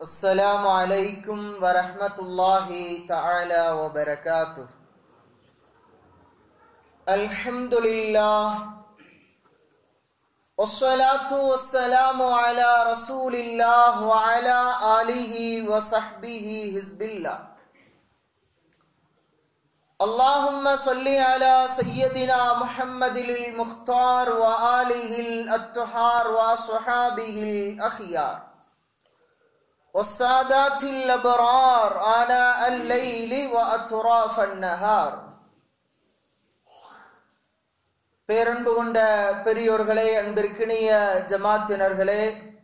السلام عليكم ورحمة الله تعالى وبركاته الحمد لله والصلاة والسلام على رسول الله وعلى آله وصحبه حزب الله اللهم صل على سيدنا محمد المختار وآله الأطهار وصحابه الأخيار والسادات الأبرار آناء الليل وأطراف النهار பேரன்பு கொண்ட பெரியோர்களே அன்பிற்கினிய ஜமாத்தினர்களே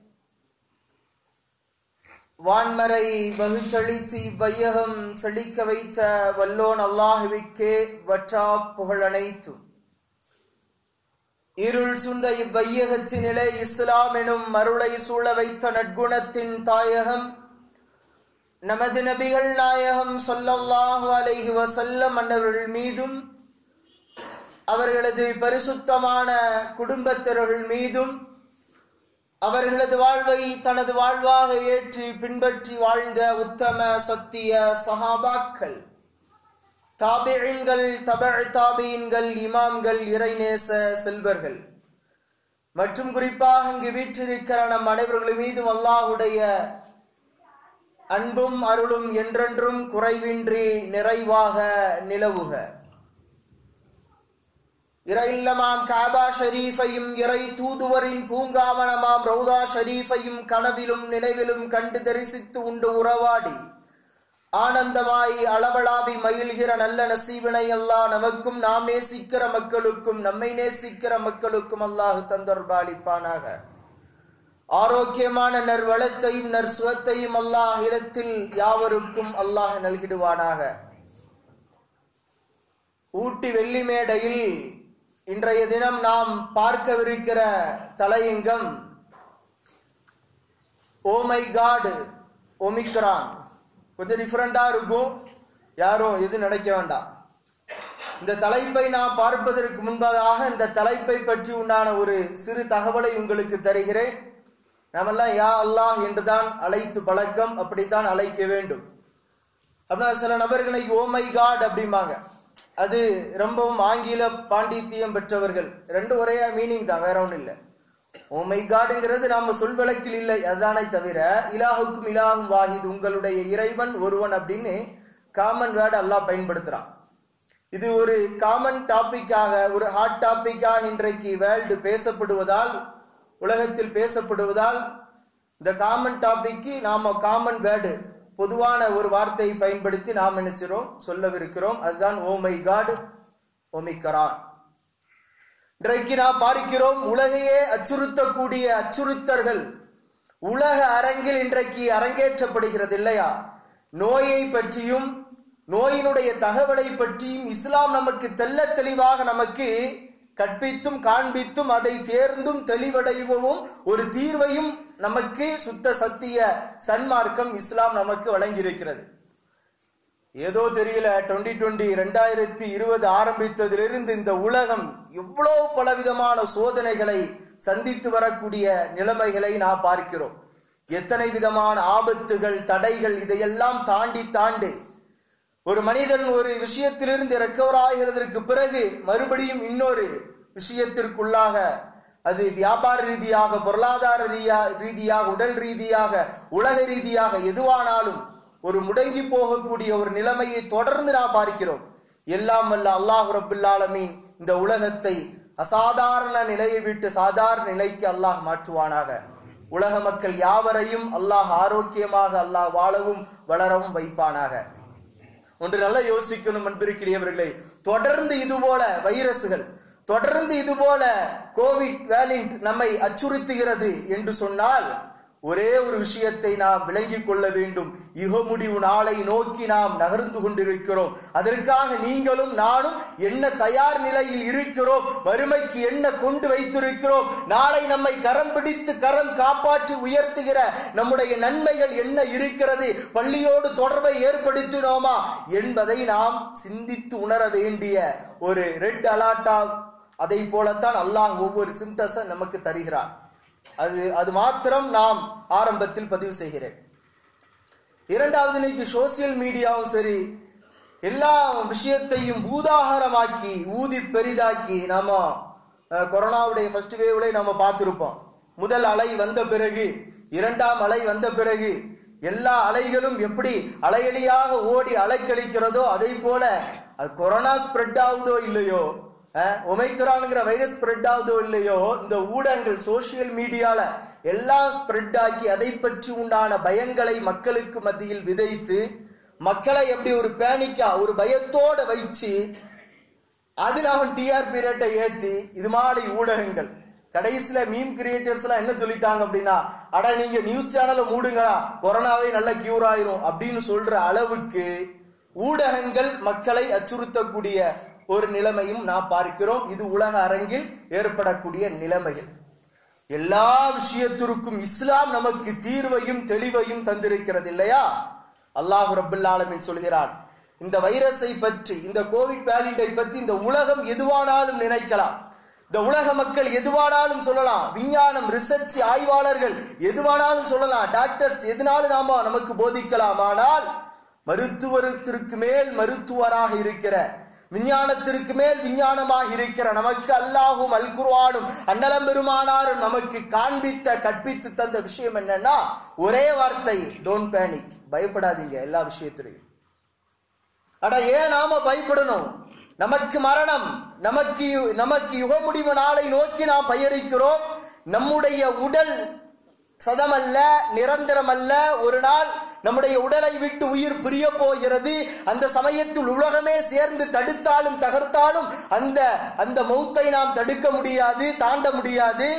வான்மறை வகுத்தளித்து இவ்வையகம் செழிக்க வைத்த வல்லோன் அல்லாஹுவிற்கே வற்றா புகழ் அனைத்தும் இருள் சுந்த இவ்வையகத்தினிலே இஸ்லாம் எனும் மருளை சூழ வைத்த நற்குணத்தின் தாயகம் நமது நபிகள் நாயகம் சொல்லல்லாஹு அலைஹி வசல்லம் அன்னவர்கள் மீதும் அவர்களது பரிசுத்தமான குடும்பத்தினர்கள் மீதும் அவர்களது வாழ்வை தனது வாழ்வாக ஏற்று பின்பற்றி வாழ்ந்த உத்தம சத்திய சஹாபாக்கள் தாபியன்கள் தபழ் தாபியன்கள் இமாம்கள் இறைநேச செல்வர்கள் மற்றும் குறிப்பாக இங்கு வீற்றிருக்கிற நம் அனைவர்கள் மீதும் அல்லாஹுடைய அன்பும் அருளும் என்றென்றும் குறைவின்றி நிறைவாக நிலவுக இறையில்லமாம் காபா ஷரீஃபையும் இறை தூதுவரின் பூங்காவனமாம் ரவுதா ஷரீஃபையும் கனவிலும் நினைவிலும் கண்டு தரிசித்து உண்டு உறவாடி ஆனந்தமாய் அளவளாவி மகிழ்கிற நல்ல நசீவினை அல்லாஹ் நமக்கும் நாம் நேசிக்கிற மக்களுக்கும் நம்மை நேசிக்கிற மக்களுக்கும் அல்லாஹு தந்தொர்பாலிப்பானாக ஆரோக்கியமான நற்வளத்தையும் நற்சுகத்தையும் அல்லாஹ் இடத்தில் யாவருக்கும் அல்லாஹ் நல்கிடுவானாக ஊட்டி வெள்ளிமேடையில் இன்றைய தினம் நாம் பார்க்கவிருக்கிற தலையங்கம் ஓமை காடு ஒமிக்ரான் கொஞ்சம் டிஃப்ரெண்டா இருக்கும் யாரும் எது நினைக்க வேண்டாம் இந்த தலைப்பை நான் பார்ப்பதற்கு முன்பதாக இந்த தலைப்பை பற்றி உண்டான ஒரு சிறு தகவலை உங்களுக்கு தருகிறேன் நாமெல்லாம் யா அல்லாஹ் என்றுதான் அழைத்து பழக்கம் அப்படித்தான் அழைக்க வேண்டும் அப்படின்னா சில நபர்களை ஓமை காட் அப்படிம்பாங்க அது ரொம்பவும் ஆங்கில பாண்டித்தியம் பெற்றவர்கள் ரெண்டு ஒரே மீனிங் தான் வேற ஒன்றும் இல்லை ஓமை காடுங்கிறது நாம சொல்வழக்கில் இல்லை அதுதானே தவிர இலாஹுக்கும் இலாகும் வாஹித் உங்களுடைய இறைவன் ஒருவன் அப்படின்னு காமன் வேர்டு அல்லாஹ் பயன்படுத்துறான் இது ஒரு காமன் டாபிக்காக ஒரு ஹாட் டாபிக்காக இன்றைக்கு வேர்ல்டு பேசப்படுவதால் உலகத்தில் பேசப்படுவதால் இந்த காமன் டாபிக்கு நாம காமன் வேர்டு பொதுவான ஒரு வார்த்தையை பயன்படுத்தி நாம் நினைச்சிரோம் சொல்லவிருக்கிறோம் அதுதான் ஓமை காடு ஓமிக்கரான் இன்றைக்கு நாம் பார்க்கிறோம் உலகையே அச்சுறுத்தக்கூடிய அச்சுறுத்தர்கள் உலக அரங்கில் இன்றைக்கு அரங்கேற்றப்படுகிறது இல்லையா நோயை பற்றியும் நோயினுடைய தகவலை பற்றியும் இஸ்லாம் நமக்கு தெல்ல தெளிவாக நமக்கு கற்பித்தும் காண்பித்தும் அதை தேர்ந்தும் தெளிவடையவும் ஒரு தீர்வையும் நமக்கு சுத்த சத்திய சன்மார்க்கம் இஸ்லாம் நமக்கு வழங்கியிருக்கிறது ஏதோ தெரியல டுவெண்ட்டி டுவெண்ட்டி ரெண்டாயிரத்தி இருபது ஆரம்பித்ததிலிருந்து இந்த உலகம் எவ்வளோ பலவிதமான சோதனைகளை சந்தித்து வரக்கூடிய நிலைமைகளை நாம் பார்க்கிறோம் எத்தனை விதமான ஆபத்துகள் தடைகள் இதையெல்லாம் தாண்டி தாண்டி ஒரு மனிதன் ஒரு விஷயத்திலிருந்து ரெக்கவர் ஆகிறதற்கு பிறகு மறுபடியும் இன்னொரு விஷயத்திற்குள்ளாக அது வியாபார ரீதியாக பொருளாதார ரீதியாக உடல் ரீதியாக உலக ரீதியாக எதுவானாலும் ஒரு முடங்கி போகக்கூடிய ஒரு நிலைமையை தொடர்ந்து நாம் பார்க்கிறோம் எல்லாம் வல்ல அல்லாஹ் ரபுல்லாலமீன் இந்த உலகத்தை அசாதாரண நிலையை விட்டு சாதாரண நிலைக்கு அல்லாஹ் மாற்றுவானாக உலக மக்கள் யாவரையும் அல்லாஹ் ஆரோக்கியமாக அல்லாஹ் வாழவும் வளரவும் வைப்பானாக ஒன்று நல்லா யோசிக்கணும் அன்பிருக்கிறவர்களை தொடர்ந்து இது போல வைரஸ்கள் தொடர்ந்து இது போல கோவிட் வேலிண்ட் நம்மை அச்சுறுத்துகிறது என்று சொன்னால் ஒரே ஒரு விஷயத்தை நாம் விளங்கிக் கொள்ள வேண்டும் யுக முடிவு நாளை நோக்கி நாம் நகர்ந்து கொண்டிருக்கிறோம் அதற்காக நீங்களும் நானும் என்ன தயார் நிலையில் இருக்கிறோம் வறுமைக்கு என்ன கொண்டு வைத்திருக்கிறோம் நாளை நம்மை கரம் பிடித்து கரம் காப்பாற்றி உயர்த்துகிற நம்முடைய நன்மைகள் என்ன இருக்கிறது பள்ளியோடு தொடர்பை ஏற்படுத்தினோமா என்பதை நாம் சிந்தித்து உணர வேண்டிய ஒரு ரெட் அலாட்டா அதை போலத்தான் அல்லாஹ் ஒவ்வொரு சிம்டஸை நமக்கு தருகிறான் அது அது மாத்திரம் நாம் ஆரம்பத்தில் பதிவு செய்கிறேன் இரண்டாவது இன்னைக்கு சோசியல் மீடியாவும் சரி எல்லா விஷயத்தையும் பூதாகாரமாக்கி ஊதி பெரிதாக்கி நாம அஹ், கொரோனாவுடைய ஃபர்ஸ்ட் வேவ்ல நம்ம பார்த்திருப்போம் முதல் அலை வந்த பிறகு இரண்டாம் அலை வந்த பிறகு எல்லா அலைகளும் எப்படி அலையலியாக ஓடி அலைக்கழிக்கிறதோ அதே போல அது கொரோனா ஸ்ப்ரெட் ஆகுதோ இல்லையோ ஒமைக்ரான்ங்கிற வைரஸ் ஸ்ப்ரெட் ஆகுதோ இல்லையோ இந்த ஊடகங்கள் சோசியல் மீடியால எல்லாம் ஸ்ப்ரெட் ஆக்கி அதை பற்றி உண்டான பயங்களை மக்களுக்கு மத்தியில் விதைத்து மக்களை எப்படி ஒரு பேனிக்கா ஒரு பயத்தோட வைச்சு அதுல அவன் டிஆர்பி ரேட்டை ஏத்தி இது மாதிரி ஊடகங்கள் கடைசியில மீம் கிரியேட்டர்ஸ் எல்லாம் என்ன சொல்லிட்டாங்க அப்படின்னா அட நீங்க நியூஸ் சேனலை மூடுங்களா கொரோனாவே நல்ல கியூர் ஆயிரும் அப்படின்னு சொல்ற அளவுக்கு ஊடகங்கள் மக்களை அச்சுறுத்தக்கூடிய ஒரு நிலைமையும் நாம் பார்க்கிறோம் இது உலக அரங்கில் ஏற்படக்கூடிய நிலைமைகள் எல்லா விஷயத்திற்கும் இஸ்லாம் நமக்கு தீர்வையும் தெளிவையும் தந்திருக்கிறது இல்லையா அல்லாஹ் ரபுல் ஆலமீன் சொல்கிறான் இந்த வைரஸை பற்றி இந்த கோவிட் வேலிண்டை பற்றி இந்த உலகம் எதுவானாலும் நினைக்கலாம் இந்த உலக மக்கள் எதுவானாலும் சொல்லலாம் விஞ்ஞானம் ரிசர்ச் ஆய்வாளர்கள் எதுவானாலும் சொல்லலாம் டாக்டர்ஸ் எதுனாலும் நாம நமக்கு போதிக்கலாம் ஆனால் மருத்துவத்திற்கு மேல் மருத்துவராக இருக்கிற விஞ்ஞானத்திற்கு மேல் விஞ்ஞானமாக இருக்கிற நமக்கு அல்லாஹும் அல் குர்ஆனும் அன்னலம் பெருமானாரும் நமக்கு காண்பித்த கற்பித்து தந்த விஷயம் என்னன்னா ஒரே வார்த்தை டோன்ட் பேனிக் பயப்படாதீங்க எல்லா விஷயத்திலையும் அட ஏன் நாம பயப்படணும் நமக்கு மரணம் நமக்கு நமக்கு யுக முடிவு நாளை நோக்கி நாம் பயணிக்கிறோம் நம்முடைய உடல் சதமல்ல நிரந்தரமல்ல ஒரு நாள் நம்முடைய உடலை விட்டு உயிர் பிரிய போகிறது அந்த சமயத்தில் உலகமே சேர்ந்து தடுத்தாலும் தகர்த்தாலும் அந்த அந்த மௌத்தை நாம் தடுக்க முடியாது தாண்ட முடியாது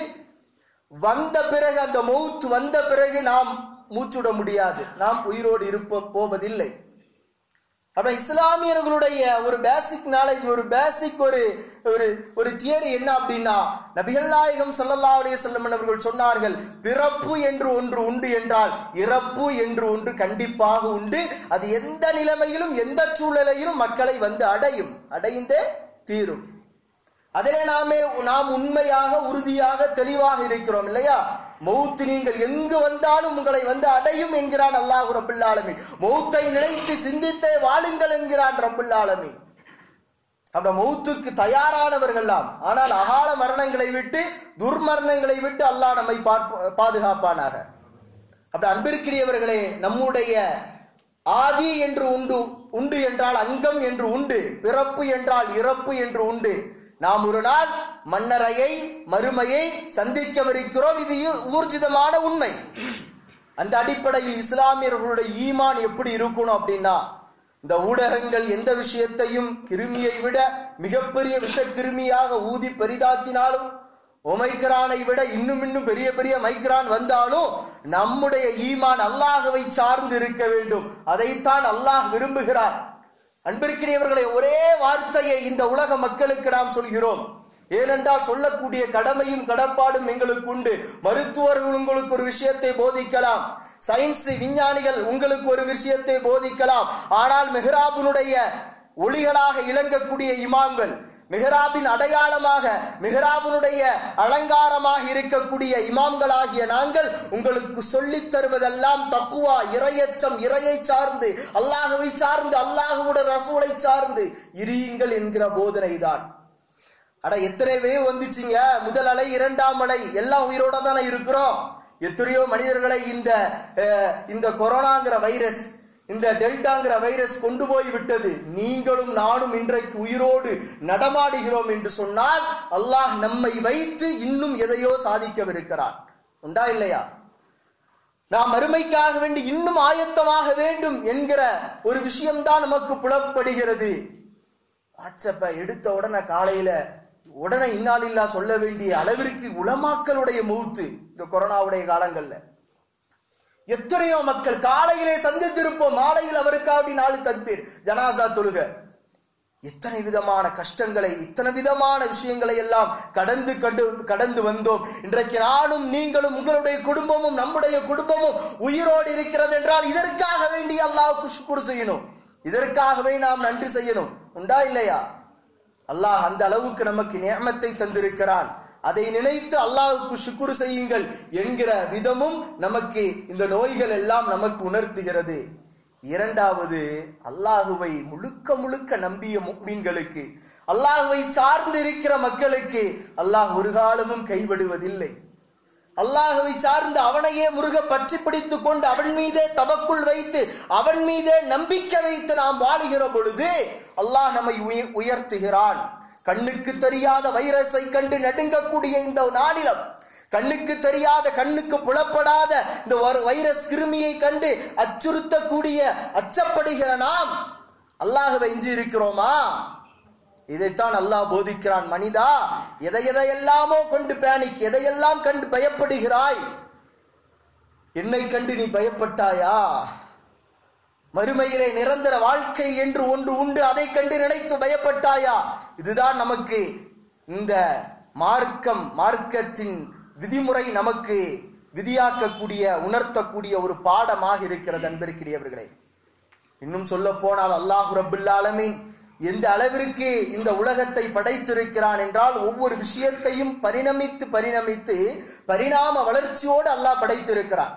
வந்த பிறகு அந்த மௌத் வந்த பிறகு நாம் மூச்சுட முடியாது நாம் உயிரோடு இருப்ப போவதில்லை அப்ப இஸ்லாமியர்களுடைய ஒரு பேசிக் நாலேஜ் ஒரு பேசிக் ஒரு ஒரு ஒரு தியரி என்ன அப்படின்னா நபிகள் நாயகம் ஸல்லல்லாஹு அலைஹி வஸல்லம் அவர்கள் சொன்னார்கள் பிறப்பு என்று ஒன்று உண்டு என்றால் இறப்பு என்று ஒன்று கண்டிப்பாக உண்டு அது எந்த நிலைமையிலும் எந்த சூழ்நிலையிலும் மக்களை வந்து அடையும் அடைந்தே தீரும் அதிலே நாமே நாம் உண்மையாக உறுதியாக தெளிவாக இருக்கிறோம் இல்லையா மௌத்து நீங்கள் எங்கு வந்தாலும் உங்களை வந்து அடையும் என்கிறான் அல்லாஹ் ரபுல் ஆலமீன் மௌத்தை நினைத்து சிந்தித்தே வாழுங்கள் என்கிறான் ரபுல் ஆலமீன் அப்ப மௌத்துக்கு தயாரானவர்கள்லாம் ஆனால் அகால மரணங்களை விட்டு துர்மரணங்களை விட்டு அல்லாஹ் நம்மை பார்ப்ப- பாதுகாப்பானாக அப்படி அன்பிற்கிரியவர்களே நம்முடைய ஆதி என்று உண்டு உண்டு என்றால் அங்கம் என்று உண்டு பிறப்பு என்றால் இறப்பு என்று உண்டு நாம் ஒரு நாள் மன்னரையை மறுமையை சந்திக்கவிருக்கிறோம் இது ஊர்ஜிதமான உண்மை அந்த அடிப்படையில் இஸ்லாமியர்களுடைய ஈமான் எப்படி இருக்கணும் அப்படின்னா இந்த ஊடகங்கள் எந்த விஷயத்தையும் கிருமியை விட மிகப்பெரிய விஷக்கிருமியாக ஊதி பெரிதாக்கினாலும் ஒமைக்ரானை விட இன்னும் இன்னும் பெரிய பெரிய மைக்ரான் வந்தாலும் நம்முடைய ஈமான் அல்லாஹுவை சார்ந்து இருக்க வேண்டும் அதைத்தான் அல்லாஹ் விரும்புகிறார் அன்பிற்கிறியவர்களை ஒரே வார்த்தையை இந்த உலக மக்களுக்கு நாம் சொல்கிறோம் ஏனென்றால் சொல்லக்கூடிய கடமையும் கடப்பாடும் எங்களுக்கு உண்டு மருத்துவர்கள் உங்களுக்கு ஒரு விஷயத்தை போதிக்கலாம் சயின்ஸ் விஞ்ஞானிகள் உங்களுக்கு ஒரு விஷயத்தை போதிக்கலாம் ஆனால் மெஹ்ராபினுடைய ஒளிகளாக இளங்கக்கூடிய இமாம்கள் மிஹராபின் அடையாளமாக மிஹராபினுடைய அலங்காரமாக இருக்கக்கூடிய இமாம்களாகிய நாங்கள் உங்களுக்கு சொல்லித் தருவதெல்லாம் தக்குவா இரையச்சம் இறையை சார்ந்து அல்லாஹுவை சார்ந்து அல்லாஹுவோட ரசூலை சார்ந்து இருயுங்கள் என்கிற போதனை தான் அட எத்தனை வேவ் வந்துச்சுங்க முதல் அலை இரண்டாம் அலை எல்லாம் உயிரோட தானே இருக்கிறோம் எத்தனையோ மனிதர்களை இந்த அஹ், இந்த கொரோனாங்கிற வைரஸ் இந்த டெல்டாங்கிற வைரஸ் கொண்டு போய் விட்டது நீங்களும் நானும் இன்றைக்கு உயிரோடு நடமாடுகிறோம் என்று சொன்னால் அல்லாஹ் நம்மை வைத்து இன்னும் எதையோ சாதிக்கவிருக்கிறான் உண்டா இல்லையா நாம் மறுமைக்காக வேண்டி இன்னும் ஆயத்தமாக வேண்டும் என்கிற ஒரு விஷயம்தான் நமக்கு புலப்படுகிறது வாட்ஸ்அப்பை எடுத்த உடனே காலையில உடனே இன்னாலில்லா சொல்ல வேண்டிய அளவிற்கு உலமாக்களுடைய மூத்து இந்த கொரோனாவுடைய காலங்கள்ல எத்தனையோ மக்கள் காலையிலே சந்தித்திருப்போம் மாலையில் அவருக்காக நாலு தக்பீர் ஜனாசா தொழுக எத்தனை விதமான கஷ்டங்களை இத்தனை விதமான விஷயங்களை எல்லாம் கடந்து கண்டு கடந்து வந்தோம் இன்றைக்கு நானும் நீங்களும் உங்களுடைய குடும்பமும் நம்முடைய குடும்பமும் உயிரோடு இருக்கிறது என்றால் இதற்காக வேண்டி அல்லாஹ்வுக்கு ஷுக்குர் செய்யணும் இதற்காகவே நாம் நன்றி செய்யணும் உண்டா இல்லையா அல்லாஹ் அந்த அளவுக்கு நமக்கு நியமத்தை தந்திருக்கிறான் அதை நினைத்து அல்லாஹ்வுக்கு சுக்குர் செய்யுங்கள் என்கிற விதமும் நமக்கு இந்த நோய்கள் எல்லாம் நமக்கு உணர்த்துகிறது இரண்டாவது அல்லாஹுவை முழுக்க முழுக்க நம்பிய முக்மீன்களுக்கு அல்லாஹுவை சார்ந்து இருக்கிற மக்களுக்கு அல்லாஹ் ஒரு காலமும் கைவிடுவதில்லை அல்லாஹுவை சார்ந்து அவனையே முருக பற்றி பிடித்துக் கொண்டு அவன் மீதே தவக்குள் வைத்து அவன் மீதே நம்பிக்கை வைத்து நாம் வாழுகிற பொழுது அல்லாஹ் நம்மை உய- உயர்த்துகிறான் கண்ணுக்கு தெரியாத வைரஸை கண்டு நடுங்கக்கூடிய இந்த நாளிலம் கண்ணுக்கு தெரியாத கண்ணுக்கு புலப்படாத இந்த ஒரு வைரஸ் கிருமியை கண்டு அச்சுறுத்தக்கூடிய அச்சப்படுகிற நாம் அல்லாஹுவை எஞ்சி இருக்கிறோமா இதைத்தான் அல்லாஹ் போதிக்கிறான் மனிதா எதை எதையெல்லாமோ கொண்டு பேனிக் எதையெல்லாம் கண்டு பயப்படுகிறாய் என்னை கண்டு நீ பயப்பட்டாயா மறுமையிலே நிரந்தர வாழ்க்கை என்று ஒன்று உண்டு அதை கண்டு நினைத்து பயப்பட்டாயா இதுதான் நமக்கு இந்த மார்க்கம் மார்க்கத்தின் விதிமுறை நமக்கு விதியாக்கக்கூடிய உணர்த்தக்கூடிய ஒரு பாடமாக இருக்கிறது அன்பிற்கிடையவர்களே இன்னும் சொல்ல போனால் அல்லாஹ் ரபுல் ஆலமீன் எந்த அளவிற்கு இந்த உலகத்தை படைத்திருக்கிறான் என்றால் ஒவ்வொரு விஷயத்தையும் பரிணமித்து பரிணமித்து பரிணாம வளர்ச்சியோடு அல்லாஹ் படைத்திருக்கிறான்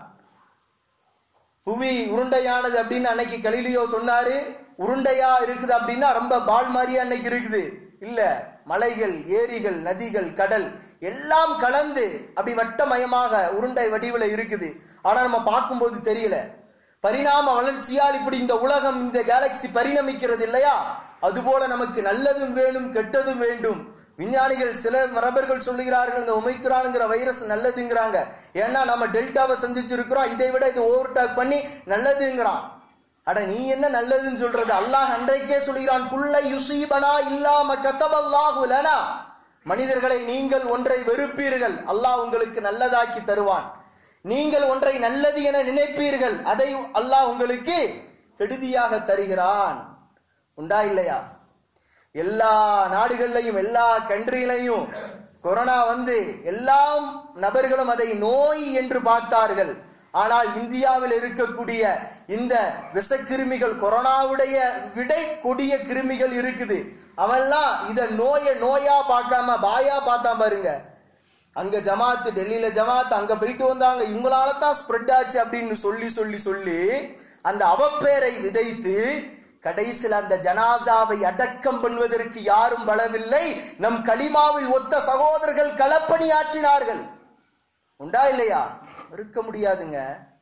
புவி உருண்டையானது அப்படின்னு அன்னைக்கு கலிலியோ சொன்னாரு உருண்டையா இருக்குது அப்படின்னா ரொம்ப பால் மாதிரியா அன்னைக்கு இருக்குது இல்ல மலைகள் ஏரிகள் நதிகள் கடல் எல்லாம் கலந்து அப்படி வட்டமயமாக உருண்டை வடிவில் இருக்குது ஆனா நம்ம பார்க்கும்போது தெரியல பரிணாம வளர்ச்சியால் இப்படி இந்த உலகம் இந்த கேலக்சி பரிணமிக்கிறது இல்லையா அதுபோல நமக்கு நல்லதும் வேணும் கெட்டதும் வேண்டும் விஞ்ஞானிகள் சில மரபர்கள் சொல்லுகிறார்கள் இந்த ஒமைக்ரானுங்கிற வைரஸ் நல்லதுங்கிறாங்க ஏன்னா நம்ம டெல்டாவை சந்திச்சிருக்கிறோம் இதை விட இது ஓவர்டேக் பண்ணி நல்லதுங்கிறான் அட நீ என்ன நல்லதுன்னு சொல்றது அல்லாஹ் அன்றைக்கே சொல்கிறான் குல்லை யுசீபனா இல்லாம கத்தபல்லாஹு லனா மனிதர்களை நீங்கள் ஒன்றை வெறுப்பீர்கள் அல்லாஹ் உங்களுக்கு நல்லதாக்கி தருவான் நீங்கள் ஒன்றை நல்லது என நினைப்பீர்கள் அதை அல்லாஹ் உங்களுக்கு கெடுதியாக தருகிறான் உண்டா இல்லையா எல்லா நாடுகள்லையும் எல்லா கண்ட்ரிலையும் கொரோனா வந்து எல்லாம் நபர்களும் அதை நோய் என்று பார்த்தார்கள் ஆனால் இந்தியாவில் இருக்கக்கூடிய இந்த விஷக்கிருமிகள் கொரோனாவுடைய விடை கொடிய கிருமிகள் இருக்குது அவன்லாம் இத நோயை நோயா பார்க்காம பாயா பார்த்தான் பாருங்க அங்க ஜமாத்து டெல்லியில ஜமாத் அங்க போயிட்டு வந்தாங்க இவங்களால தான் ஸ்ப்ரெட் ஆச்சு அப்படின்னு சொல்லி சொல்லி சொல்லி அந்த அவப்பேரை விதைத்து கடைசியில் அந்த ஜனாசாவை அடக்கம் பண்ணுவதற்கு யாரும் வளவில்லை நம் கலிமாவில் ஒத்த சகோதரர்கள் களப்பணியாற்றினார்கள் உண்டா இல்லையா இருக்க முடியாதுங்க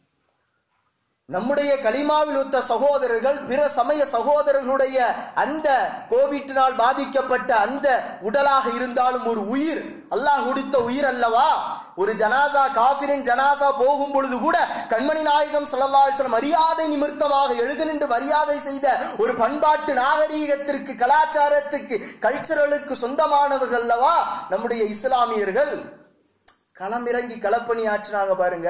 நம்முடைய கலிமாவில் ஒத்த சகோதரர்கள் பிற சமய சகோதரர்களுடைய அந்த கோவிட்டினால் பாதிக்கப்பட்ட அந்த உடலாக இருந்தாலும் ஒரு உயிர் அல்லாஹ் கொடுத்த உயிர் அல்லவா ஒரு ஜனாசா காஃபிரின் ஜனாசா போகும் பொழுது கூட கண்மணி நாயகம் சொல்லல்லாஸ்லம் மரியாதை நிமித்தமாக எழுது நின்று மரியாதை செய்த ஒரு பண்பாட்டு நாகரீகத்திற்கு கலாச்சாரத்துக்கு கல்ச்சரலுக்கு சொந்தமானவர்கள் அல்லவா நம்முடைய இஸ்லாமியர்கள் களமிறங்கி களப்பணி ஆற்றினாங்க பாருங்க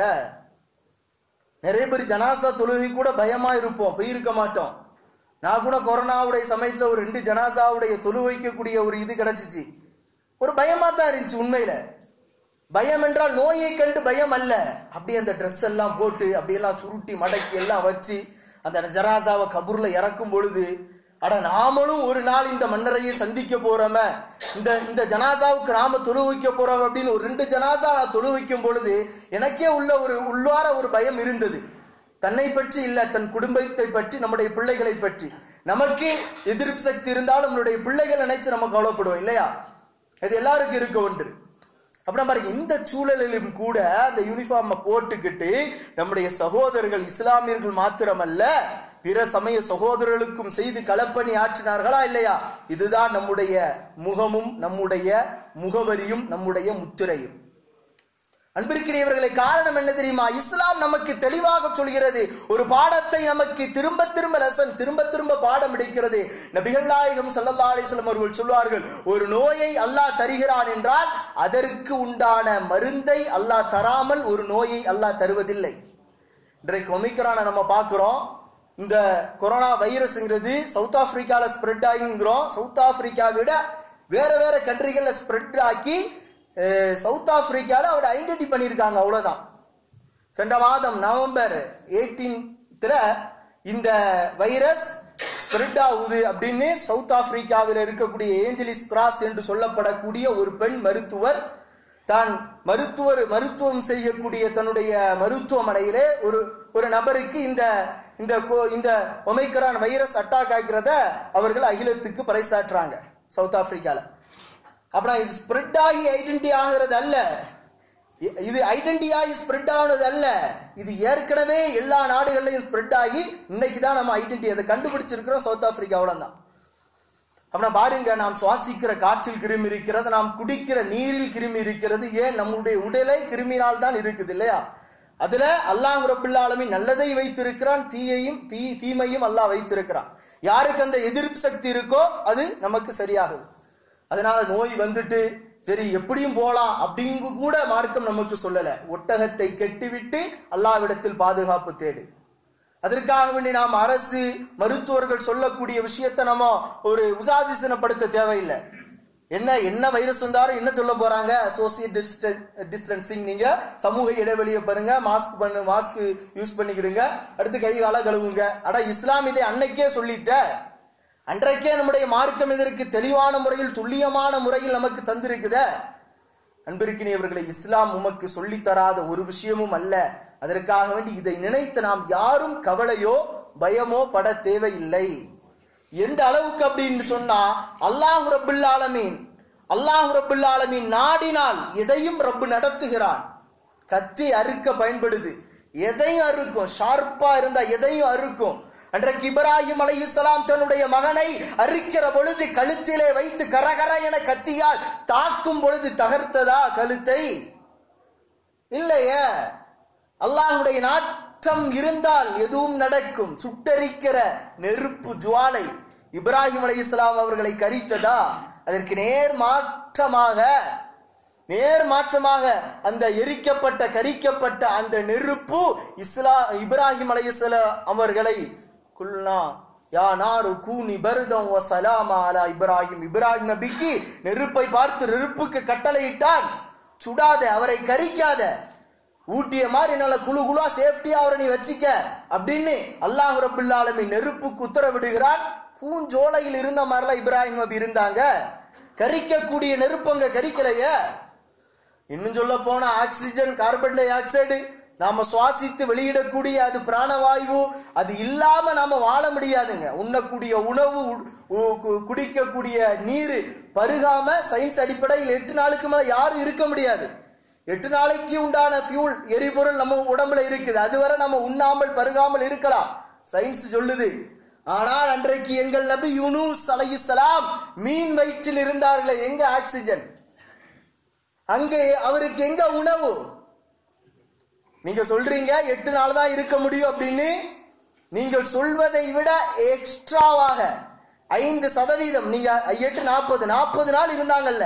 நிறைய பேர் ஜனாசா தொழுகை கூட பயமா இருப்போம் போயிருக்க மாட்டோம் நான் கூட கொரோனாவுடைய சமயத்துல ஒரு ரெண்டு ஜனாசாவுடைய தொழு வைக்கக்கூடிய ஒரு இது கிடைச்சிச்சு ஒரு பயமா தான் இருந்துச்சு உண்மையில பயம் என்றால் நோயை கண்டு பயம் அல்ல அப்படியே அந்த ட்ரெஸ் எல்லாம் போட்டு அப்படியெல்லாம் சுருட்டி மடக்கி எல்லாம் வச்சு அந்த ஜனாசாவை கபூர்ல இறக்கும் பொழுது அட நாமளும் ஒரு நாள் இந்த மன்னரையை சந்திக்க போறோமே இந்த இந்த ஜனாசாவுக்கு நாம தொழு வைக்க போறோம் அப்படின்னு ஒரு ரெண்டு ஜனாசா நான் தொழு வைக்கும் பொழுது எனக்கே உள்ள ஒரு உள்ளார ஒரு பயம் இருந்தது தன்னை பற்றி இல்ல தன் குடும்பத்தை பற்றி நம்முடைய பிள்ளைகளை பற்றி நமக்கு எதிர்ப்பு சக்தி இருந்தாலும் நம்மளுடைய பிள்ளைகள் நினைச்சு நம்ம கவலைப்படுவோம் இல்லையா இது எல்லாருக்கும் இருக்க ஒன்று அப்படின்னா பாருங்க இந்த சூழலிலும் கூட அந்த யூனிஃபார்மை போட்டுக்கிட்டு நம்முடைய சகோதரர்கள் இஸ்லாமியர்கள் மாத்திரமல்ல பிற சமய சகோதரர்களுக்கும் செய்து களப்பணி ஆற்றினார்களா இல்லையா இதுதான் நம்முடைய முகமும் நம்முடைய முகவரியும் நம்முடைய முத்திரையும் அன்பிற்கிடையவர்களை காரணம் என்ன தெரியுமா இஸ்லாம் நமக்கு தெளிவாக சொல்கிறது ஒரு பாடத்தை நமக்கு திரும்ப திரும்ப லெசன் திரும்ப திரும்ப பாடம் எடுக்கிறது நபிகள் நாயகம் சல்லல்லா அலிஸ்லம் அவர்கள் சொல்வார்கள் ஒரு நோயை அல்லாஹ் தருகிறான் என்றால் அதற்கு உண்டான மருந்தை அல்லாஹ் தராமல் ஒரு நோயை அல்லாஹ் தருவதில்லை இன்றைக்கு ஒமிக்ரான நம்ம பார்க்கிறோம் இந்த கொரோனா வைரஸ்ங்கிறது சவுத் ஆப்பிரிக்கால ஸ்ப்ரெட் ஆகிங்கிறோம் சவுத் ஆப்பிரிக்கா விட வேற வேற கண்ட்ரிகள்ல ஸ்ப்ரெட் ஆக்கி அஹ், சவுத் ஆப்பிரிக்கால அவட ஐடென்டி பண்ணியிருக்காங்க அவ்வளவுதான் சென்ற மாதம் நவம்பர் 18th இந்த வைரஸ் ஸ்ப்ரெட் ஆகுது அப்படின்னு சவுத் ஆப்பிரிக்காவில் இருக்கக்கூடிய ஏஞ்சலிஸ் கிராஸ் என்று சொல்லப்படக்கூடிய ஒரு பெண் மருத்துவர் தான் மருத்துவர் மருத்துவம் செய்யக்கூடிய தன்னுடைய மருத்துவமனையிலே ஒரு ஒரு நபருக்கு இந்த இந்த கோ- இந்த ஒமைக்ரான் வைரஸ் அட்டாக் ஆகிறத அவர்கள் அகிலத்துக்கு பறைசாற்றுறாங்க சவுத் ஆப்பிரிக்கால அப்புறம் இது ஸ்ப்ரெட் ஆகி ஐடென்டி ஆகிறது அல்ல இ- இது ஐடென்டி ஆகி ஸ்ப்ரெட் ஆனது அல்ல இது ஏற்கனவே எல்லா நாடுகள்லையும் ஸ்ப்ரெட் ஆகி இன்னைக்கு தான் நம்ம ஐடென்டி அதை கண்டுபிடிச்சிருக்கிறோம் சவுத் ஆப்பிரிக்காவில் தான் அப்படின்னா பாருங்க நாம் சுவாசிக்கிற காற்றில் கிருமி இருக்கிறது நாம் குடிக்கிற நீரில் கிருமி இருக்கிறது ஏன் நம்முடைய உடலை கிருமினால் தான் இருக்குது இல்லையா அதுல அல்லாஹ் ரபுல் ஆலமீன் நல்லதை வைத்திருக்கிறான் தீயையும் தீ தீமையும் அல்லாஹ் வைத்திருக்கிறான் யாருக்கு அந்த எதிர்ப்பு சக்தி இருக்கோ அது நமக்கு சரியாகுது அதனால நோய் வந்துட்டு சரி எப்படியும் போலாம் அப்படிங்கு கூட மார்க்கம் நமக்கு சொல்லல ஒட்டகத்தை கெட்டிவிட்டு அல்லாவிடத்தில் பாதுகாப்பு தேடு அதற்காக வேண்டி நாம் அரசு மருத்துவர்கள் சொல்லக்கூடிய விஷயத்தை நம்ம ஒரு உசாதிசனப்படுத்த தேவையில்லை என்ன என்ன வைரஸ் வந்தாலும் என்ன சொல்ல போறாங்க சோசியல் டிஸ்டன்சிங் நீங்க சமூக இடைவெளியை பாருங்க மாஸ்க் பண்ணு மாஸ்க் யூஸ் பண்ணிக்கிடுங்க அடுத்து கை கால கழுவுங்க அட இஸ்லாம் இதை அன்னைக்கே சொல்லிட்ட அன்றைக்கே நம்முடைய மார்க்கம் இதற்கு தெளிவான முறையில் துல்லியமான முறையில் நமக்கு தந்திருக்குதே அன்பிருக்கினியவர்களை இஸ்லாம் உமக்கு சொல்லித் தராத ஒரு விஷயமும் அல்ல அதற்காக வேண்டி இதை நினைத்து நாம் யாரும் கவலையோ பயமோ பட தேவையில்லை எந்த அளவுக்கு அப்படின்னு சொன்னா அல்லாஹ் ரபுல் ஆலமீன் அல்லாஹ் ரபுல் ஆலமீன் நாடினால் எதையும் ரப்பு நடத்துகிறான் கத்தி அறுக்க பயன்படுது எதையும் அறுக்கும் ஷார்ப்பா இருந்தா எதையும் அறுக்கும் அன்றைக்கு இப்ராஹிம் அலைஹிஸ்ஸலாம் தன்னுடைய மகனை அறுக்கிற பொழுது கழுத்திலே வைத்து கரகர என கத்தியால் தாக்கும் பொழுது தகர்த்ததா கழுத்தை இல்லையே அல்லாஹ்வுடைய நாட்டம் இருந்தால் எதுவும் நடக்கும் சுட்டரிக்கிற நெருப்பு ஜுவாலை இப்ராஹிம் அலைஹிஸ்ஸலாம் அவர்களை கரித்ததா அதற்கு நேர் மாற்றமாக நேர் மாற்றமாக அந்த எரிக்கப்பட்ட கரிக்கப்பட்ட அந்த நெருப்பு இஸ்லா இப்ராஹிம் அலைஹிஸ்ஸலாம் அவர்களை குல்னா யா நாரு கூனி பருதம் வ சலாமா அலா இப்ராஹிம் இப்ராஹிம் நபிக்கு நெருப்பை பார்த்து நெருப்புக்கு கட்டளையிட்டான் சுடாத அவரை கரிக்காத ஊட்டிய மாதிரி நல்ல குழு குழுவா சேஃப்டியா அவரை நீ வச்சிக்க அப்படின்னு அல்லாஹ் ரபுல் ஆலமீன் நெருப்புக்கு உத்தரவிடுகிறான் பூஞ்சோலையில் இருந்த மாதிரிலாம் இப்ராஹிம் நபி இருந்தாங்க கரிக்கக்கூடிய நெருப்பு அங்க கரிக்கலையே இன்னும் சொல்ல போனா ஆக்சிஜன் கார்பன் டை ஆக்சைடு நாம சுவாசித்து வெளியிடக்கூடிய அது பிராணவாயு அது இல்லாம நாம வாழ முடியாதுங்க உண்ணக்கூடிய உணவு உ- உ- கு- குடிக்கக்கூடிய நீர் பருகாம சயின்ஸ் அடிப்படையில் எட்டு நாளுக்கு மேல யாரும் இருக்க முடியாது எட்டு நாளைக்கு உண்டான ஃபியூல் எரிபொருள் நம்ம உடம்புல இருக்குது அதுவரை நம்ம உண்ணாமல் பருகாமல் இருக்கலாம் சயின்ஸ் சொல்லுது ஆனால் அன்றைக்கு எங்கள் நபி யூனுஸ் அலைஹிஸ்ஸலாம் மீன் வயிற்றில் இருந்தார்களே எங்க ஆக்சிஜன் அங்கே அவருக்கு எங்க உணவு நீங்க சொல்றீங்க எட்டு நாள் தான் இருக்க முடியும் அப்படின்னு நீங்கள் சொல்வதை விட எக்ஸ்ட்ராவாக ஐந்து சதவீதம் நீங்க எட்டு நாற்பது நாற்பது நாள் இருந்தாங்கல்ல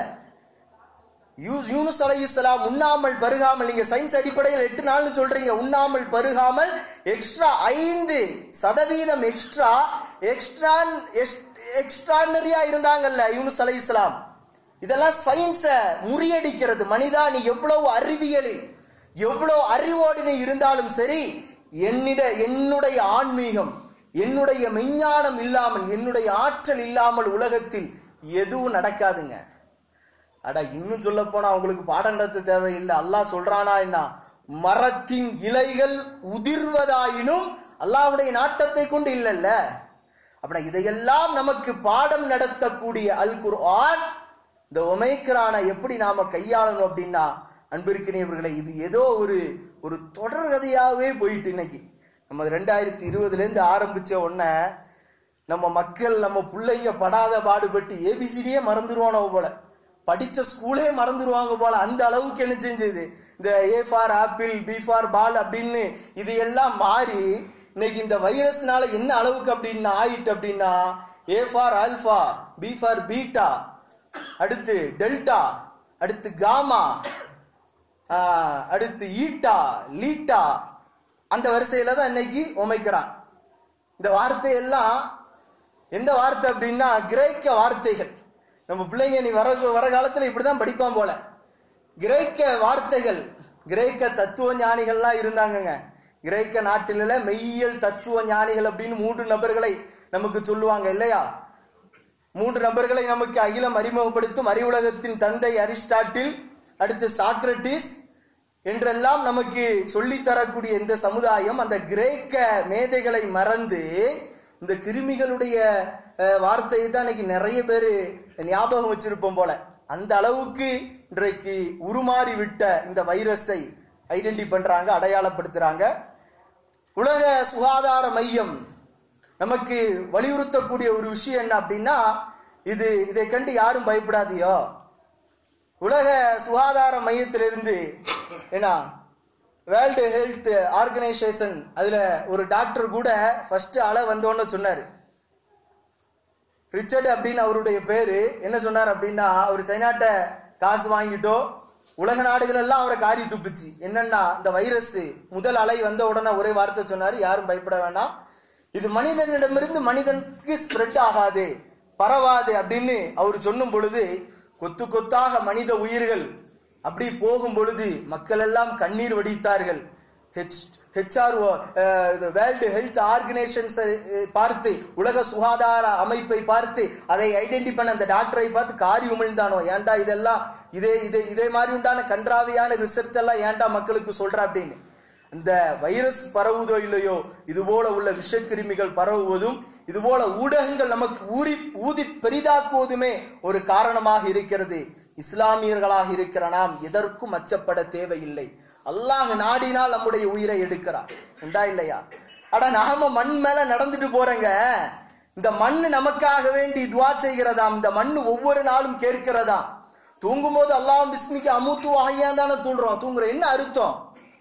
யூ- யூனுஸ் அலைஹிஸ்ஸலாம் உண்ணாமல் பருகாமல் நீங்க சயின்ஸ் அடிப்படையில் எட்டு நாள்னு சொல்றீங்க உண்ணாமல் பருகாமல் எக்ஸ்ட்ரா ஐந்து சதவீதம் எக்ஸ்ட்ரா எக்ஸ்ட்ரா எக்ஸ்ட்ரானரியா இருந்தாங்கல்ல யூனுஸ் அலைஹிஸ்ஸலாம் இதெல்லாம் சயின்ஸை முறியடிக்கிறது மனிதா நீ எவ்வளவு அறிவியலில் எவ்வளவு அறிவோடு நீ இருந்தாலும் சரி என்னிட என்னுடைய ஆன்மீகம் என்னுடைய மெஞ்ஞானம் இல்லாமல் என்னுடைய ஆற்றல் இல்லாமல் உலகத்தில் எதுவும் நடக்காதுங்க அட இன்னும் சொல்ல போனா அவங்களுக்கு பாடம் நடத்த தேவையில்லை அல்லாஹ் சொல்றானா என்ன மரத்தின் இலைகள் உதிர்வதாயினும் அல்லாஹ்வுடைய நாட்டத்தை கொண்டு இல்லைல்ல அப்படின்னா இதையெல்லாம் நமக்கு பாடம் நடத்தக்கூடிய அல் குர்ஆன் இந்த ஒமைக்ரானை எப்படி நாம கையாளணும் அப்படின்னா அன்பிற்கினியவர்களை இது ஏதோ ஒரு ஒரு தொடர்கதையாகவே போயிட்டு இன்னைக்கு நம்ம ரெண்டாயிரத்தி இருபதுலேருந்து ஆரம்பிச்ச உடனே நம்ம மக்கள் நம்ம பிள்ளைங்க படாத பாடுபட்டு ஏபிசிடியே மறந்துடுவானோ போல படிச்ச ஸ்கூலே மறந்துடுவாங்க போல அந்த அளவுக்கு என்ன செஞ்சது இந்த A for apple B for ball அப்படின்னு இது எல்லாம் மாறி இன்னைக்கு இந்த வைரஸ்னால என்ன அளவுக்கு அப்படின்னு ஆயிட்டு அப்படின்னா A for alpha B for beta அடுத்து டெல்டா அடுத்து காமா ஆஹ், அடுத்து ஈட்டா லீட்டா அந்த வரிசையில தான் இன்னைக்கு ஒமைக்கிறான் இந்த வார்த்தையெல்லாம் எந்த வார்த்தை அப்படின்னா கிரேக்க வார்த்தைகள் நம்ம பிள்ளைங்க நீ வர வர காலத்துல இப்படிதான் படிப்பான் போல கிரேக்க வார்த்தைகள் கிரேக்க தத்துவ ஞானிகள்லாம் இருந்தாங்கங்க கிரேக்க நாட்டில மெய்யியல் தத்துவ ஞானிகள் அப்படின்னு மூன்று நபர்களை நமக்கு சொல்லுவாங்க இல்லையா மூன்று நபர்களை நமக்கு அகிலம் அறிமுகப்படுத்தும் அறிவுலகத்தின் தந்தை அரிஸ்டாட்டில் அடுத்து சாக்ரட்டிஸ் என்றெல்லாம் நமக்கு சொல்லித் தரக்கூடிய இந்த சமுதாயம் அந்த கிரேக்க மேதைகளை மறந்து இந்த கிருமிகளுடைய அஹ், வார்த்தையை தான் இன்னைக்கு நிறைய பேர் ஞாபகம் வச்சிருப்போம் போல அந்த அளவுக்கு இன்றைக்கு உருமாறி விட்ட இந்த வைரஸை ஐடென்டி பண்றாங்க அடையாளப்படுத்துறாங்க உலக சுகாதார மையம் நமக்கு வலியுறுத்தக்கூடிய ஒரு விஷயம் என்ன அப்படின்னா இது இதை கண்டு யாரும் பயப்படாதியோ உலக சுகாதார மையத்திலிருந்து என்ன வேர்ல்டு ஹெல்த் ஆர்கனைசேஷன் அதுல ஒரு டாக்டர் கூட ஃபர்ஸ்ட் அலை வந்தோன்னு சொன்னாரு ரிச்சர்ட் அப்படின்னு அவருடைய பேரு என்ன சொன்னார் அப்படின்னா அவர் சைனாட்ட காசு வாங்கிட்டோ உலக நாடுகள் எல்லாம் அவரை காரி துப்புச்சு என்னன்னா இந்த வைரஸ் முதல் அலை வந்த உடனே ஒரே வார்த்தை சொன்னாரு யாரும் பயப்பட வேண்டாம் இது மனிதனிடமிருந்து மனிதனுக்கு ஸ்ப்ரெட் ஆகாது பரவாது அப்படின்னு அவர் சொன்னும் பொழுது கொத்து கொத்தாக மனித உயிர்கள் அப்படி போகும் பொழுது மக்கள் எல்லாம் கண்ணீர் வடித்தார்கள் ஹெச் ஹெச்ஆர்ஓ வேர்ல்டு ஹெல்த் ஆர்கனைசேஷன்ஸை பார்த்து உலக சுகாதார அமைப்பை பார்த்து அதை ஐடென்டி பண்ண அந்த டாக்டரை பார்த்து காரி உமிழ்ந்தானோ ஏன்டா இதெல்லாம் இதே இதே இதே மாதிரி உண்டான கன்றாவியான ரிசர்ச் எல்லாம் ஏன்டா மக்களுக்கு சொல்ற அப்படின்னு இந்த வைரஸ் பரவுதோ இல்லையோ இது போல உள்ள விஷக்கிருமிகள் பரவுவதும் இது போல ஊடகங்கள் நமக்கு ஊறி ஊதி பெரிதாக்குவதுமே ஒரு காரணமாக இருக்கிறது இஸ்லாமியர்களாக இருக்கிற நாம் எதற்கும் அச்சப்பட தேவையில்லை அல்லாஹ் நாடினால் நம்முடைய உயிரை எடுக்கிறார் உண்டா இல்லையா அட நாம மண் மேல நடந்துட்டு போறேங்க இந்த மண் நமக்காக வேண்டி துவா செய்கிறதாம் இந்த மண் ஒவ்வொரு நாளும் கேட்கிறதாம் தூங்கும் போது அல்லாஹ் பிஸ்மிக்கு அமுத்து வகையான் தானே தூண்டுறோம் தூங்குறோம் என்ன அர்த்தம்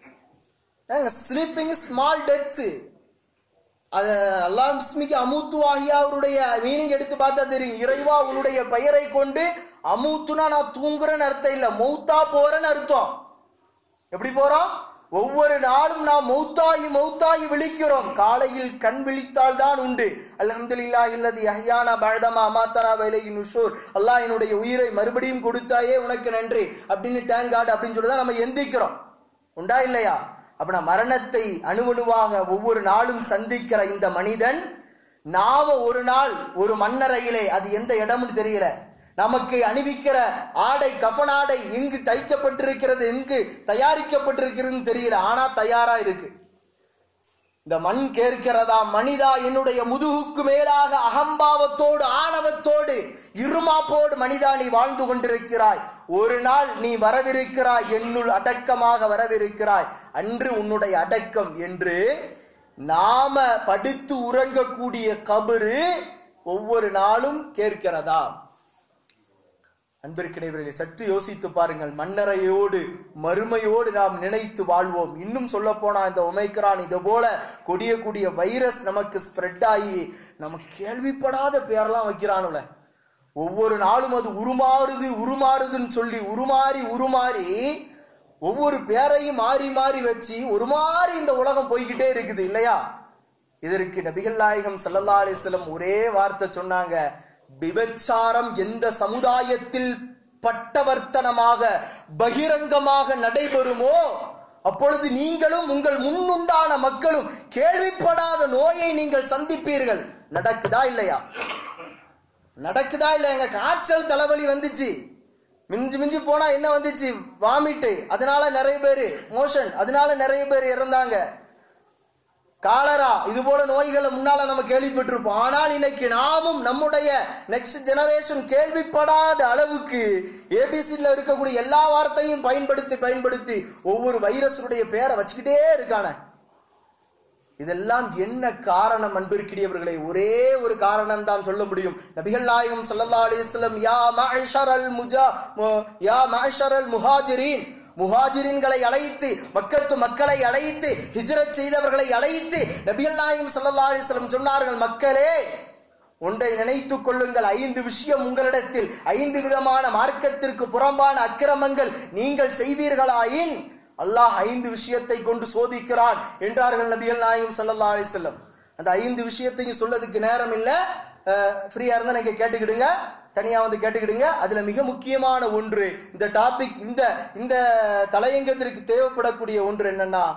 ஸ்லீப்பிங் ஸ்மால் டெத் அது அல்லாஹ் பிஸ்மிக்கு அமுத்து ஆகியா அவருடைய மீனிங் எடுத்து பார்த்தா தெரியும் இறைவா உன்னுடைய பெயரை கொண்டு அமுத்துனா நான் தூங்குறேன்னு அர்த்தம் இல்ல மௌத்தா போறேன்னு அர்த்தம் எப்படி போறோம் ஒவ்வொரு நாளும் நாம் மௌத்தாகி மௌத்தாகி விழிக்கிறோம் காலையில் கண் விழித்தால் தான் உண்டு அல்ஹம்துலில்லாஹ் இல்லது யஹ்யானா பழதமா அமாத்தனா வேலைக்கு நுஷூர் அல்லாஹ் என்னுடைய உயிரை மறுபடியும் கொடுத்தாயே உனக்கு நன்றி அப்படின்னு டேங்காட் அப்படின்னு சொல்லி தான் நம்ம எந்திக்கிறோம் உண்டா இல்லையா அப்படின்னா மரணத்தை அணுவணுவாக ஒவ்வொரு நாளும் சந்திக்கிற இந்த மனிதன் நாம ஒரு நாள் ஒரு மண்ணறையிலே அது எந்த இடம்னு தெரியல நமக்கு அணிவிக்கிற ஆடை கஃனாடை எங்கு தைக்கப்பட்டிருக்கிறது எங்கு தயாரிக்கப்பட்டிருக்கிறதுன்னு தெரியல ஆனா தயாரா இருக்கு இந்த மண் கேட்கிறதா மனிதா என்னுடைய முதுகுக்கு மேலாக அகம்பாவத்தோடு ஆணவத்தோடு இருமாப்போடு மனிதா நீ வாழ்ந்து கொண்டிருக்கிறாய் ஒரு நாள் நீ வரவிருக்கிறாய் என்னுள் அடக்கமாக வரவிருக்கிறாய் அன்று உன்னுடைய அடக்கம் என்று நாம படுத்து உறங்கக்கூடிய கபரு ஒவ்வொரு நாளும் கேட்கிறதா அன்பிற்கிடைவர்களை சற்று யோசித்து பாருங்கள் மன்னரையோடு மறுமையோடு நாம் நினைத்து வாழ்வோம் இன்னும் சொல்ல போனா இந்த ஒமைக்ரான் இது போல கொடிய கூடிய வைரஸ் நமக்கு ஸ்ப்ரெட் ஆகி நம்ம கேள்விப்படாத பேரெல்லாம் வைக்கிறானுல ஒவ்வொரு நாளும் அது உருமாறுது உருமாறுதுன்னு சொல்லி உருமாறி உருமாறி ஒவ்வொரு பேரையும் மாறி மாறி வச்சு ஒரு மாதிரி இந்த உலகம் போய்கிட்டே இருக்குது இல்லையா இதற்கு நபிகள் நாயகம் ஸல்லல்லாஹு அலைஹி வஸல்லம் ஒரே வார்த்தை சொன்னாங்க விபச்சாரம் எந்த சமுதாயத்தில் பட்டவர்த்தனமாக பகிரங்கமாக நடைபெறுமோ அப்பொழுது நீங்களும் உங்கள் முன்னுண்டான மக்களும் கேள்விப்படாத நோயை நீங்கள் சந்திப்பீர்கள் நடக்குதா இல்லையா நடக்குதா இல்லையா காய்ச்சல் தலைவலி வந்துச்சு மிஞ்சி மிஞ்சி போனா என்ன வந்துச்சு வாமிட்டு அதனால நிறைய பேர் மோஷன் அதனால நிறைய பேர் இறந்தாங்க காலரா இது போல நோய்களை முன்னால நம்ம கேள்விப்பட்டிருப்போம் ஆனால் இன்னைக்கு நாமும் நம்முடைய நெக்ஸ்ட் ஜெனரேஷன் கேள்விப்படாத அளவுக்கு ஏபிசில இருக்கக்கூடிய எல்லா வார்த்தையும் பயன்படுத்தி பயன்படுத்தி ஒவ்வொரு வைரஸுடைய பேரை வச்சுக்கிட்டே இருக்கான இதெல்லாம் என்ன காரணம் அன்பிற்கிடியவர்களை ஒரே ஒரு காரணம் தான் சொல்ல முடியும் நபிகள் நாயகம் ஸல்லல்லாஹு அலைஹி வஸல்லம் யா மஅஷரல் முஜா மு- யா மஅஷரல் முஹாஜிரின் முஹாஜிரின்களை அழைத்து மக்கத்து மக்களை அழைத்து ஹிஜ்ரத் செய்தவர்களை அழைத்து நபிகள் நாயகம் ஸல்லல்லாஹு அலைஹி வஸல்லம் சொன்னார்கள் மக்களே ஒன்றை நினைத்துக் கொள்ளுங்கள் ஐந்து விஷயம் உங்களிடத்தில் ஐந்து விதமான மார்க்கத்திற்கு புறம்பான அக்கிரமங்கள் நீங்கள் செய்வீர்களாயின் அல்லாஹ் ஐந்து விஷயத்தை கொண்டு சோதிக்கிறான் என்றார்கள் நபிகள் நாயகம் ஸல்லல்லாஹு அலைஹி வஸல்லம் அந்த ஐந்து விஷயத்தையும் சொல்லதுக்கு நேரம் இல்ல ஃப்ரீயா இருந்தா நீங்க கேட்டுக்கிடுங்க தனியா வந்து கேட்டுக்கிடுங்க அதுல மிக முக்கியமான ஒன்று இந்த டாபிக் இந்த இந்த தலையங்கத்திற்கு தேவைப்படக்கூடிய ஒன்று என்னன்னா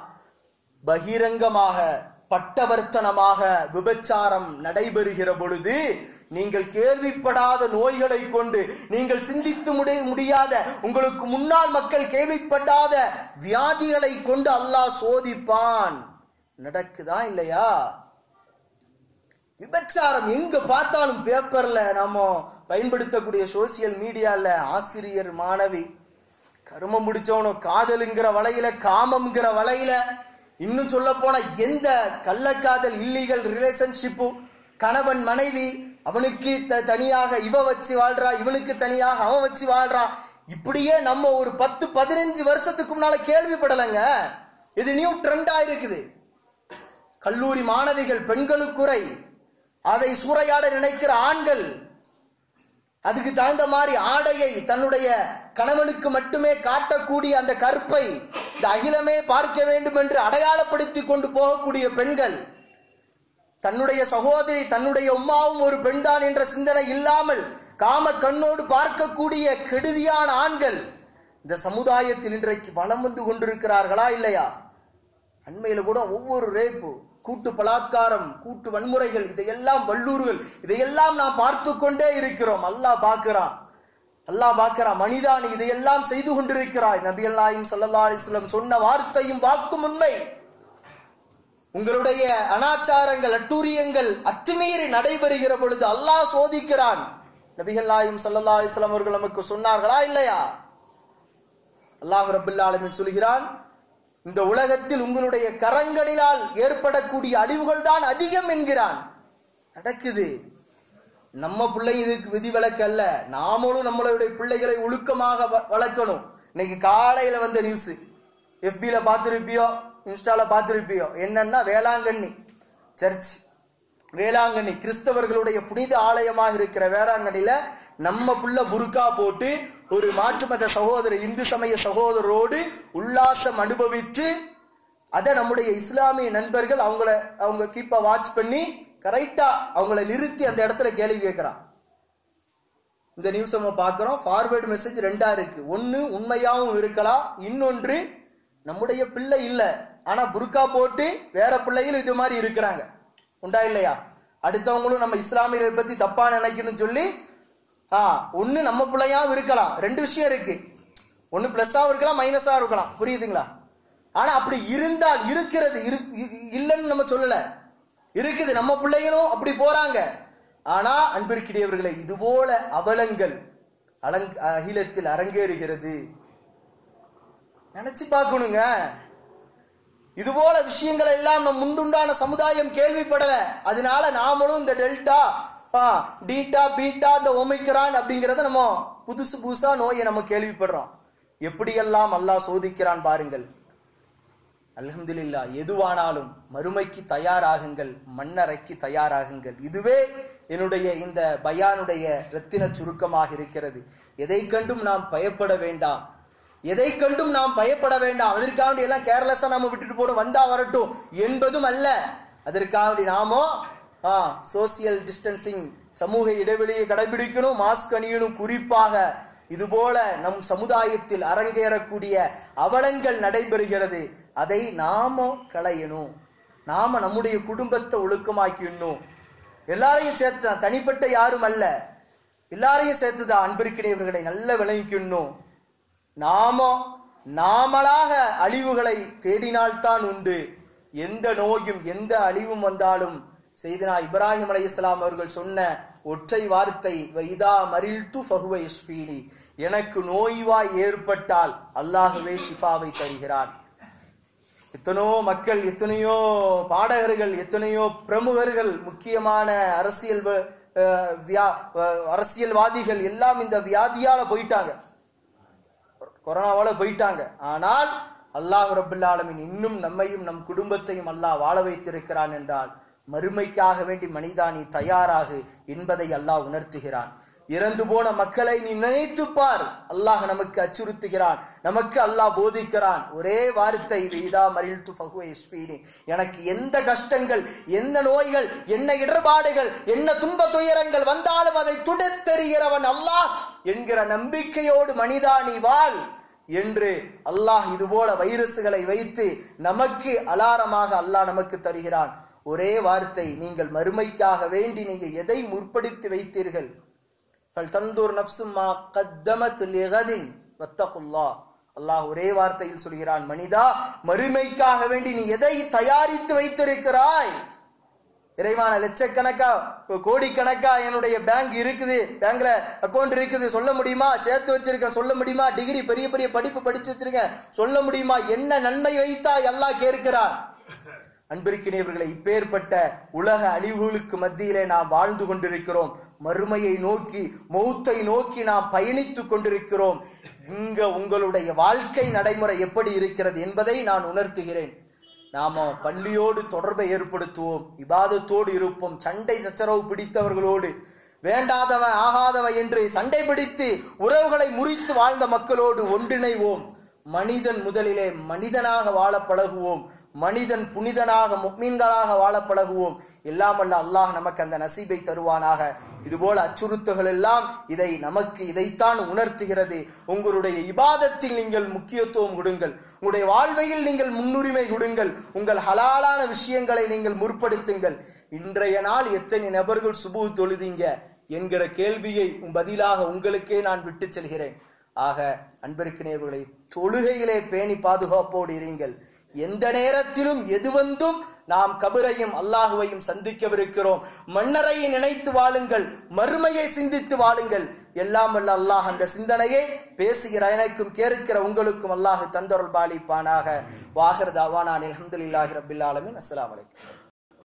பகிரங்கமாக பட்டவர்த்தனமாக விபச்சாரம் நடைபெறுகிற பொழுது நீங்கள் கேள்விப்படாத நோய்களை கொண்டு நீங்கள் சிந்தித்து முடி- முடியாத உங்களுக்கு முன்னால் மக்கள் கேள்விப்படாத வியாதிகளை கொண்டு அல்லாஹ் சோதிப்பான் நடக்குதா இல்லையா விபச்சாரம் எங்க பார்த்தாலும் பேப்பர்ல நாம பயன்படுத்தக்கூடிய சோசியல் மீடியால ஆசிரியர் மாணவி கருமம் முடிச்சவனும் காதலுங்கிற வலையில காமம்ங்கிற வலையில இன்னும் சொல்ல போனா எந்த கள்ளக்காதல் இல்லீகல் ரிலேஷன்ஷிப்பு கணவன் மனைவி அவனுக்கு த- தனியாக இவ வச்சு வாழ்றா இவனுக்கு தனியாக அவன் வச்சு வாழ்றான் இப்படியே நம்ம ஒரு பத்து பதினஞ்சு வருஷத்துக்கு முன்னால கேள்விப்படலைங்க இது நியூ ட்ரெண்டா இருக்குது கல்லூரி மாணவிகள் பெண்களுக்குறை அதை சூறையாட நினைக்கிற ஆண்கள் அதுக்கு தகுந்த மாதிரி ஆடையை தன்னுடைய கணவனுக்கு மட்டுமே காட்டக்கூடிய அந்த கற்பை இந்த அகிலமே பார்க்க வேண்டும் என்று அடையாளப்படுத்தி கொண்டு போகக்கூடிய பெண்கள் தன்னுடைய சகோதரி தன்னுடைய உம்மாவும் ஒரு பெண்தான் என்ற சிந்தனை இல்லாமல் காம கண்ணோடு பார்க்கக்கூடிய கெடுதியான ஆண்கள் இந்த சமுதாயத்தில் இன்றைக்கு வலம் வந்து கொண்டிருக்கிறார்களா இல்லையா அண்மையில கூட ஒவ்வொரு ரேப்பு கூட்டு பலாத்காரம் கூட்டு வன்முறைகள் இதையெல்லாம் வல்லூர்கள் இதையெல்லாம் நாம் பார்த்து கொண்டே இருக்கிறோம் அல்லாஹ் பார்க்கிறான் அல்லாஹ் பார்க்கிறான் மனிதா நீ இதையெல்லாம் செய்து கொண்டிருக்கிறாய் நபி அல்லாஹிம் சல்லா அலிஸ்லம் சொன்ன வார்த்தையும் வாக்கும் உண்மை உங்களுடைய அனாச்சாரங்கள் அட்டூரியங்கள் அத்துமீறி நடைபெறுகிற பொழுது அல்லாஹ் சோதிக்கிறான் நபிகள் நாயும் சல்லா அலிஸ்லாம் அவர்கள் நமக்கு சொன்னார்களா இல்லையா அல்லாஹ் ரபுல்லா ஆலமீன் சொல்கிறான் இந்த உலகத்தில் உங்களுடைய கரங்களினால் ஏற்படக்கூடிய அழிவுகள் தான் அதிகம் என்கிறான் நடக்குது நம்ம பிள்ளை இதுக்கு விதிவிலக்கு அல்ல நாமளும் நம்மளுடைய பிள்ளைகளை ஒழுக்கமாக வ- வளர்க்கணும் இன்னைக்கு காலையில வந்த நியூஸ் எஃபில பார்த்துருப்பியோ இன்ஸ்டால பார்த்துருப்பியோ என்னன்னா வேளாங்கண்ணி சர்ச் வேளாங்கண்ணி கிறிஸ்தவர்களுடைய புனித ஆலயமாக இருக்கிற வேளாங்கண்ணில நம்ம புள்ள புர்கா போட்டு ஒரு மாற்று மத சகோதரர் இந்து சமய சகோதரரோடு உல்லாசம் அனுபவித்து அதை நம்முடைய இஸ்லாமிய நண்பர்கள் அவங்கள அவங்க கீப்ப வாட்ச் பண்ணி கரெக்டா அவங்கள நிறுத்தி அந்த இடத்துல கேள்வி கேட்கிறான் இந்த நியூஸ் நம்ம பார்க்கிறோம் ஃபார்வேர்டு மெசேஜ் ரெண்டா இருக்கு ஒன்னு உண்மையாவும் இருக்கலாம் இன்னொன்று நம்முடைய பிள்ளை இல்ல ஆனா புர்கா போட்டு வேற பிள்ளைகள் இது மாதிரி இருக்கிறாங்க உண்டா இல்லையா அடுத்தவங்களும் நம்ம இஸ்லாமியரை பத்தி தப்பா நினைக்கணும்னு சொல்லி ஆ ஒன்னு நம்ம பிள்ளையாவும் இருக்கலாம் ரெண்டு விஷயம் இருக்கு ஒன்னு பிளஸ்ஸாவும் இருக்கலாம் மைனஸாவும் இருக்கலாம் புரியுதுங்களா ஆனா அப்படி இருந்தால் இருக்கிறது இரு- இ- இல்லைன்னு நம்ம சொல்லல இருக்குது நம்ம பிள்ளைகளும் அப்படி போறாங்க ஆனா அன்பிற்கிடையவர்களை இதுபோல அவலங்கள் அலங் அகிலத்தில் அரங்கேறுகிறது நினைச்சு பார்க்கணுங்க இதுபோல விஷயங்கள் எல்லாம் நம் முண்டுண்டான சமுதாயம் கேள்விப்படல அதனால நாமளும் இந்த டெல்டா ஆ, டீட்டா பீட்டா இந்த ஒமிக்ரான் அப்படிங்கறத நம்ம புதுசு புதுசா நோயை நம்ம கேள்விப்படுறோம் எப்படியெல்லாம் அல்லாஹ் சோதிக்கிறான் பாருங்கள் அல்ஹம்துலில்லா எதுவானாலும் மறுமைக்கு தயாராகுங்கள் மண்ணறைக்கு தயாராகுங்கள் இதுவே என்னுடைய இந்த பயானுடைய ரத்தின சுருக்கமாக இருக்கிறது எதை கண்டும் நாம் பயப்பட வேண்டாம் எதை கண்டும் நாம் பயப்பட வேண்டாம் அதற்காக எல்லாம் கேர்லெஸ்ஸா நாம விட்டுட்டு போடும் வந்தா வரட்டும் என்பதும் அல்ல அதற்காக நாமோ ஆ சோசியல் டிஸ்டன்சிங் சமூக இடைவெளியை கடைபிடிக்கணும் மாஸ்க் அணியணும் குறிப்பாக இதுபோல நம் சமுதாயத்தில் அரங்கேறக்கூடிய அவலங்கள் நடைபெறுகிறது அதை நாம களையணும் நாம நம்முடைய குடும்பத்தை ஒழுக்கமாக்கிடணும் எல்லாரையும் சேர்த்துதான் தனிப்பட்ட யாரும் அல்ல எல்லாரையும் சேர்த்துதான் அன்பிற்கிடையவர்களை நல்ல விளங்கிக்கணும் நாம நாமளாக அழிவுகளை தேடினால்தான் உண்டு எந்த நோயும் எந்த அழிவும் வந்தாலும் செய்தனா இப்ராஹிம் அலைஹிஸ்ஸலாம் அவர்கள் சொன்ன ஒற்றை வார்த்தை வைதா மரில்து ஃபஹுவ யஷ்ஃபீனி எனக்கு நோய்வாய் ஏற்பட்டால் அல்லாஹுவே ஷிஃபாவை தருகிறான் எத்தனையோ மக்கள் எத்தனையோ பாடகர்கள் எத்தனையோ பிரமுகர்கள் முக்கியமான அரசியல் வ- அஹ் வியா- அஹ் அரசியல்வாதிகள் எல்லாம் இந்த வியாதியால போயிட்டாங்க கொரோனாவால போயிட்டாங்க ஆனால் அல்லாஹ் ரபுல் ஆலமீன் இன்னும் நம்மையும் நம் குடும்பத்தையும் அல்லாஹ் வாழ வைத்திருக்கிறான் என்றால் மறுமைக்காக வேண்டி மனிதா நீ தயாராகு என்பதை அல்லாஹ் உணர்த்துகிறான் இறந்து போன மக்களை நீ நினைத்துப் பார் அல்லாஹ் நமக்கு அச்சுறுத்துகிறான் நமக்கு அல்லாஹ் போதிக்கிறான் ஒரே வார்த்தை இதா மரில் து எனக்கு எந்த கஷ்டங்கள் என்ன நோய்கள் என்ன இடர்பாடுகள் என்ன துன்ப துயரங்கள் வந்தாலும் அதை துடைத்தெறிகிறவன் அல்லாஹ் என்கிற நம்பிக்கையோடு மனிதா நீ வாழ் என்று அல்லாஹ் இதுபோல வைரசுகளை வைத்து நமக்கு அலாரமாக அல்லாஹ் நமக்கு தருகிறான் ஒரே வார்த்தை நீங்கள் மறுமைக்காக வேண்டி நீங்க எதை முற்படுத்தி வைத்தீர்கள் தந்தூர் நப்சுமா கத்தமத் லிகதின் வத்தகுல்லா அல்லாஹ் ஒரே வார்த்தையில் சொல்கிறான் மனிதா மறுமைக்காக வேண்டி நீ எதை தயாரித்து வைத்திருக்கிறாய் இறைவான லட்சக்கணக்கா கோடிக்கணக்கா என்னுடைய பேங்க் இருக்குது பேங்க்ல அக்கௌண்ட் இருக்குது சொல்ல முடியுமா சேர்த்து வச்சிருக்கேன் சொல்ல முடியுமா டிகிரி பெரிய பெரிய படிப்பு படிச்சு வச்சிருக்கேன் சொல்ல முடியுமா என்ன நன்மை வைத்தா எல்லாம் கேட்கிறான் அன்பிருக்கிறவர்களை இப்பேற்பட்ட உலக அழிவுகளுக்கு மத்தியிலே நாம் வாழ்ந்து கொண்டிருக்கிறோம் மறுமையை நோக்கி மௌத்தை நோக்கி நாம் பயணித்துக் கொண்டிருக்கிறோம் இங்க உங்களுடைய வாழ்க்கை நடைமுறை எப்படி இருக்கிறது என்பதை நான் உணர்த்துகிறேன் நாம பள்ளியோடு தொடர்பை ஏற்படுத்துவோம் இபாதத்தோடு இருப்போம் சண்டை சச்சரவு பிடித்தவர்களோடு வேண்டாதவன் ஆகாதவ என்று சண்டை பிடித்து உறவுகளை முறித்து வாழ்ந்த மக்களோடு ஒன்றிணைவோம் மனிதன் முதலிலே மனிதனாக வாழ பழகுவோம் மனிதன் புனிதனாக முக்மீன்களாக வாழ பழகுவோம் எல்லாம் அல்ல அல்லாஹ் நமக்கு அந்த நசீபை தருவானாக இதுபோல அச்சுறுத்தல்கள் எல்லாம் இதை நமக்கு இதைத்தான் உணர்த்துகிறது உங்களுடைய இபாதத்தில் நீங்கள் முக்கியத்துவம் கொடுங்கள் உங்களுடைய வாழ்வையில் நீங்கள் முன்னுரிமை கொடுங்கள் உங்கள் ஹலாலான விஷயங்களை நீங்கள் முற்படுத்துங்கள் இன்றைய நாள் எத்தனை நபர்கள் சுபு தொழுதீங்க என்கிற கேள்வியை பதிலாக உங்களுக்கே நான் விட்டு செல்கிறேன் ஆக அன்பிற்கினேர்களை தொழுகையிலே பேணி பாதுகாப்போடு இருங்கள் எந்த நேரத்திலும் எது வந்தும் நாம் கபரையும் அல்லாஹுவையும் சந்திக்கவிருக்கிறோம் மன்னரையை நினைத்து வாழுங்கள் மறுமையை சிந்தித்து வாழுங்கள் எல்லாம் வல்ல அல்லாஹ் அந்த சிந்தனையை பேசுகிற எனக்கும் கேட்கிற உங்களுக்கும் அல்லாஹ் தந்தொருள் பாலிப்பானாக வாகர் தாவானான் அலமதுல்லாஹி ரபில் ஆலமின் அஸ்லாம் வலைக்கம்